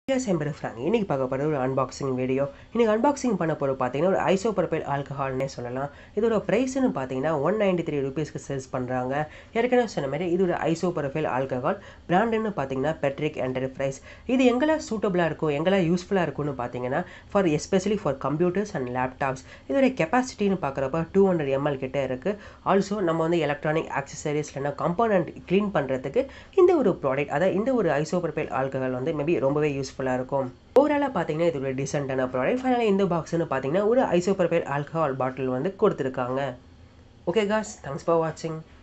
S எம்பர் Frank இன்றைக்கி பார்க்க போகிற ஒரு அன்பாக்சிங் வீடியோ இன்றைக்கி அன்பாக்சிங் பண்ண போகிற பார்த்தீங்கன்னா ஒரு ஐசோபரபைல் ஆல்கஹால்னே சொல்லலாம் இதோட ப்ரைஸ்னு பார்த்தீங்கன்னா ஒன் நைன்டி த்ரீ ருபீஸ்க்கு சேல்ஸ் பண்ணுறாங்க ஏற்கனவே சொன்ன மாதிரி இது ஒரு ஐசோபரபைல் ஆல்கஹால் பிராண்டுன்னு பார்த்தீங்கன்னா பெட்ரிக் என்டர்பிரைஸ் இது எங்கெல்லாம் சூட்டபுளாக இருக்கும் எங்கெல்லாம் யூஸ்ஃபுல்லாக இருக்கும்னு பார்த்தீங்கன்னா for especially for computers and laptops இதோட கெப்பாசிட்டின்னு பார்க்குறப்ப டூ ஹண்ட்ரட் எம்எல் கிட்டே இருக்குது ஆல்சோ நம்ம வந்து எலக்ட்ரானிக் ஆக்சசரிஸ் இல்லைனா காம்பனண்ட் க்ளீன் பண்ணுறதுக்கு இந்த ஒரு ப்ராடக்ட் அதாவது இந்த ஒரு ஐசோபரபைல் ஆல்கஹால் வந்து மேபி ரொம்பவே யூஸ்ஃபுல்லாக இருக்கும் ஓவராலாக பார்த்தீங்கன்னா இது ஒரு டிசென்டான ப்ராடக்ட் ஃபைனலாக இந்த பாக்ஸ்னு பார்த்தீங்கன்னா ஒரு ஐசோபரபைல் ஆல்கஹால் பாட்டில் வந்து கொடுத்துருக்காங்க ஓகே காஸ் தேங்க்ஸ் ஃபார் வாட்சிங்